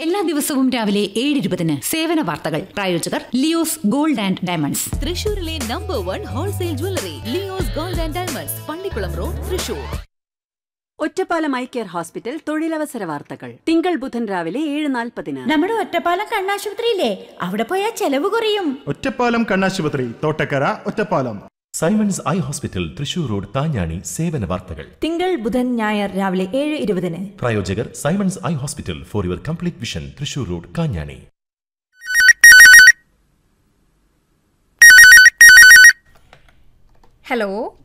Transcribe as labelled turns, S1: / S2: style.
S1: എല്ലാ ദിവസവും രാവിലെ ഏഴ് ഇരുപതിന് സേവന വാർത്തകൾ പ്രായോജകർ ലിയോസ് ഗോൾഡ് ആൻഡ് ഡയമണ്ട്സ്
S2: തൃശൂരിലെ number one wholesale jewellery Leo's gold and diamonds Pallikulam road Thrissur
S3: Ottapalam eye care hospital തൊഴിലവസര വാർത്തകൾ തിങ്കൾ ബുധൻ രാവിലെ ഏഴ് നാൽപ്പതിന്
S4: നമ്മുടെ ഒറ്റപ്പാലം കണ്ണാശുപത്രിയില്ലേ അവിടെ പോയാൽ ചെലവ് കുറയും
S5: ഒറ്റപ്പാലം കണ്ണാശുപത്രി Thottakkara Ottapalam
S6: Simon's eye hospital Thrissur road താഞ്ഞാണി സേവന വാർത്തകൾ
S4: തിങ്കൾ ബുധൻ ഞായർ രാവിലെ ഏഴ് ഇരുപതിന്
S6: പ്രായോജകർ Simon's eye hospital for your complete vision Thrissur road Kanjani
S7: hello